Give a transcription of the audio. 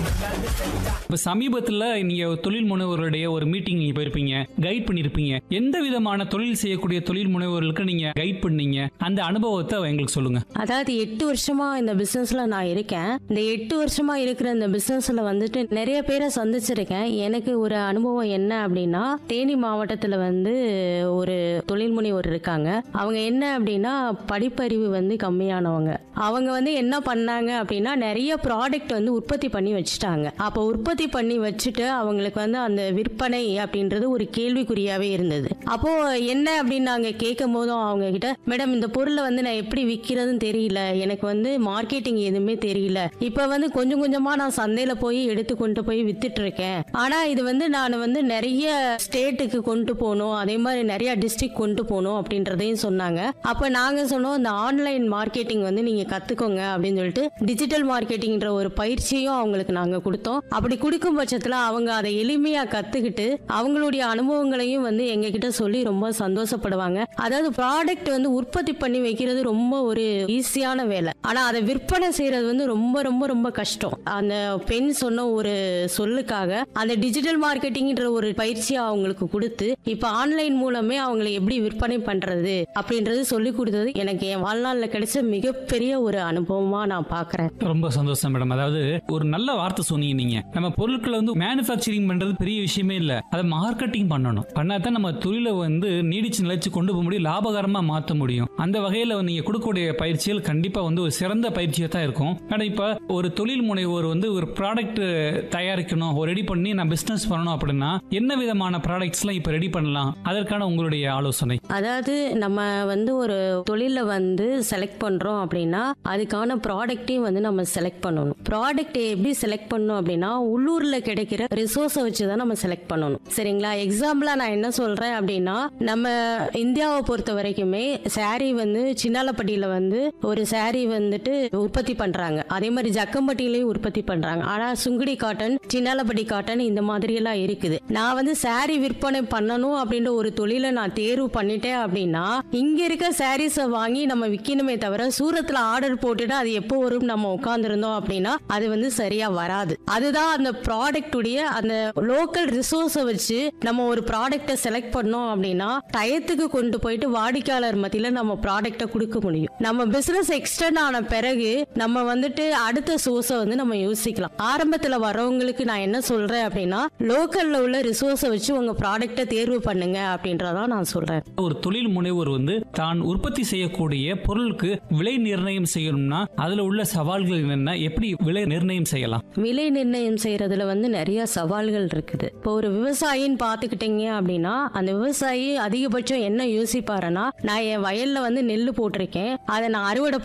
இப்ப சமீபத்துல நீங்க ஒரு தொழில் முனைவோருடைய ஒரு மீட்டிங் நீங்க போயிருப்பீங்க கைட் பண்ணிருப்பீங்க எந்த விதமான தொழில் செய்யக்கூடிய தொழில் முனைவோர்களுக்கு நீங்க கைட் பண்ணீங்க அந்த அனுபவத்தை எங்களுக்கு சொல்லுங்க அதாவது எட்டு வருஷமா இந்த பிசினஸ்ல நான் இருக்கேன் இந்த எட்டு வருஷமா இருக்கிற இந்த பிசினஸ்ல வந்துட்டு நிறைய பேரை சந்திச்சிருக்கேன் எனக்கு ஒரு அனுபவம் என்ன அப்படின்னா தேனி மாவட்டத்துல வந்து ஒரு தொழில் முனைவோர் இருக்காங்க அவங்க என்ன அப்படின்னா படிப்பறிவு வந்து கம்மியானவங்க அவங்க வந்து என்ன பண்ணாங்க அப்படின்னா நிறைய ப்ராடக்ட் வந்து உற்பத்தி பண்ணி வச்சுட்டாங்க அப்போ உற்பத்தி பண்ணி வச்சுட்டு அவங்களுக்கு வந்து அந்த விற்பனை அப்படின்றது ஒரு கேள்விக்குறியாவே இருந்தது அப்போ என்ன அப்படின்னு நாங்க கேட்கும் போதும் அவங்க கிட்ட மேடம் இந்த பொருளை வந்து நான் எப்படி விற்கிறதுன்னு தெரியல எனக்கு வந்து மார்க்கெட்டிங் எதுவுமே தெரியல இப்ப வந்து கொஞ்சம் கொஞ்சமா நான் சந்தையில போய் எடுத்து கொண்டு போய் வித்துட்டு இருக்கேன் ஆனா இது வந்து நான் வந்து நிறைய ஸ்டேட்டுக்கு கொண்டு போகணும் அதே மாதிரி நிறைய டிஸ்ட்ரிக்ட் கொண்டு போகணும் அப்படின்றதையும் சொன்னாங்க அப்ப நாங்க சொன்னோம் இந்த ஆன்லைன் மார்க்கெட்டிங் வந்து நீங்க கத்துக்கோங்க அப்படின்னு சொல்லிட்டு டிஜிட்டல் மார்க்கெட்டிங்ன்ற ஒரு பயிற்சியும் அவங்களுக்கு நாங்க கொடுத்தோம் அப்படி கொடுக்கும் பட்சத்துல அவங்க அதை எளிமையா கத்துக்கிட்டு அவங்களுடைய அனுபவங்களையும் வந்து எங்க கிட்ட சொல்லி ரொம்ப சந்தோஷப்படுவாங்க அதாவது ப்ராடக்ட் வந்து உற்பத்தி பண்ணி வைக்கிறது ரொம்ப ஒரு ஈஸியான வேலை ஆனா அதை விற்பனை செய்யறது வந்து ரொம்ப ரொம்ப ரொம்ப கஷ்டம் அந்த பெண் சொன்ன ஒரு சொல்லுக்காக அந்த டிஜிட்டல் மார்க்கெட்டிங்ன்ற ஒரு பயிற்சியை அவங்களுக்கு கொடுத்து இப்ப ஆன்லைன் மூலமே அவங்களை எப்படி விற்பனை பண்றது அப்படின்றது சொல்லி கொடுத்தது எனக்கு என் வாழ்நாள்ல கிடைச்ச மிகப்பெரிய ஒரு அனுபவமா நான் பாக்குறேன் ரொம்ப சந்தோஷம் மேடம் அதாவது ஒரு நல்ல வார்த்தை சொன்னீங்க நீங்க நம்ம பொருட்களை வந்து மேனுஃபேக்சரிங் பண்றது பெரிய விஷயமே இல்ல அதை மார்க்கெட்டிங் பண்ணணும் பண்ணாதான் நம்ம தொழிலை வந்து நீடிச்சு நிலைச்சு கொண்டு போக முடியும் லாபகரமா மாத்த முடியும் அந்த வகையில நீங்க கொடுக்கக்கூடிய பயிற்சிகள் கண்டிப்பா வந்து ஒரு சிறந்த பயிற்சியா தான் இருக்கும் மேடம் இப்ப ஒரு தொழில் முனைவோர் வந்து ஒரு ப்ராடக்ட் தயாரிக்கணும் ரெடி பண்ணி நான் பிசினஸ் பண்ணணும் அப்படின்னா என்ன விதமான ப்ராடக்ட்ஸ் எல்லாம் இப்ப ரெடி பண்ணலாம் அதற்கான உங்களுடைய ஆலோசனை அதாவது நம்ம வந்து ஒரு தொழில வந்து செலக்ட் பண்றோம் அப்படின்னா அதுக்கான ப்ராடக்ட்டையும் வந்து நம்ம செலக்ட் பண்ணணும் ப்ராடக்ட் எப்படி செலக்ட் பண்ணணும் அப்படின்னா உள்ளூர்ல கிடைக்கிற ரிசோர்ஸை வச்சு தான் நம்ம செலக்ட் பண்ணணும் சரிங்களா எக்ஸாம்பிளா நான் என்ன சொல்றேன் அப்படின்னா நம்ம இந்தியாவை பொறுத்த வரைக்குமே saree வந்து சின்னாலப்பட்டியில வந்து ஒரு saree வந்துட்டு உற்பத்தி பண்றாங்க அதே மாதிரி ஜக்கம்பட்டியிலையும் உற்பத்தி பண்றாங்க ஆனா சுங்குடி காட்டன் சின்னாலப்பட்டி காட்டன் இந்த மாதிரி எல்லாம் இருக்குது நான் வந்து saree விற்பனை பண்ணணும் அப்படின்ற ஒரு தொழிலை நான் தேர்வு பண்ணிட்டேன் அப்படின்னா இங்க இருக்க சாரீஸை வாங்கி நம்ம விற்கணுமே தவிர சூரத்துல ஆர்டர் போட்டுட்டு அது எப்போ வரும் நம்ம உட்காந்துருந்தோம் அப்படின்னா அது வந்து சரியா வராது அதுதான் அந்த ப்ராடக்ட் உடைய அந்த லோக்கல் ரிசோர்ஸை வச்சு நம்ம ஒரு ப்ராடக்ட்டை செலக்ட் பண்ணோம் அப்படின்னா டயத்துக்கு கொண்டு போயிட்டு வாடிக்கையாளர் மத்தியில நம்ம ப்ராடக்ட்டை கொடுக்க முடியும் நம்ம பிசினஸ் எக்ஸ்டெண்ட் ஆன பிறகு நம்ம வந்துட்டு அடுத்த சோர்ஸை வந்து நம்ம யோசிக்கலாம் ஆரம்பத்துல வரவங்களுக்கு நான் என்ன சொல்றேன் அப்படின்னா லோக்கல்ல உள்ள ரிசோர்ஸை வச்சு உங்க ப்ராடக்ட்டை தேர்வு பண்ணுங்க அப்படின்றதான் நான் சொல்றேன் ஒரு தொழில் முனைவோர் வந்து தான் உற்பத்தி செய்யக்கூடிய பொருளுக்கு விலை நிர்ணயம் செய்யணும்னா அதுல உள்ள சவால்கள் என்ன எப்படி விலை நிர்ணயம் செய்யலாம் விலை நிர்ணயம் செய்யறதுல வந்து நிறைய சவால்கள் இருக்குது இப்போ ஒரு விவசாயின்னு பாத்துக்கிட்டீங்க அப்படின்னா அந்த விவசாயி அதிகபட்சம் என்ன யோசிப்பாருன்னா நான் என் வயல்ல வந்து நெல் போட்டிருக்கேன் அதை நான் அறுவடை